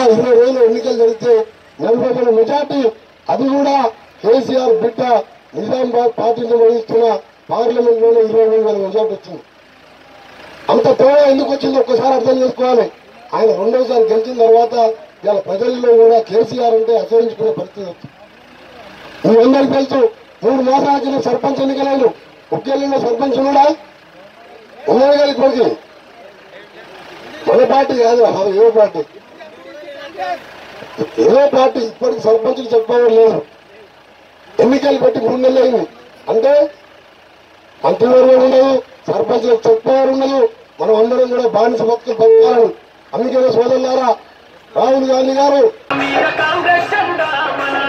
ఇరవై రోజులు ఎన్నికలు జరిగితే నలభై వేల మెజార్టీ అది కూడా కేసీఆర్ బిడ్డ నిజామాబాద్ పార్టీని వహిస్తున్న పార్లమెంట్ లోనే ఇరవై మూడు వేల మెజార్టీ వచ్చింది అంత తేడా ఎందుకు వచ్చిందో ఒక్కసారి అర్థం చేసుకోవాలి ఆయన రెండోసారి గెలిచిన తర్వాత ఇవాళ ప్రజల్లో కూడా కేసీఆర్ అంటే అసహించుకునే పరిస్థితి వచ్చింది మీ అందరికి తెలుసు మూడు మాసాల కింద సర్పంచ్ ఎన్నికలైన ఒకేళ్ళ సర్పంచ్ కూడా ఉన్నాడు కదా ఇప్పటికి మన పార్టీ కాదు ఆ ఏ పార్టీ ఏ పార్టీ ఇప్పటికి సర్పంచులు చెప్పడం లేదు ఎన్నికలు పెట్టి మూడు నెలలు అయింది అంటే మంత్రివర్గం ఉండదు సర్పంచులకు చెప్పేవారు ఉండదు మనం అందరం కూడా బానిస భక్తులు బతకాలని అందుకే సోదరులారా రాహుల్ గాంధీ గారు వీర కాంగ్రెస్ జెండా మన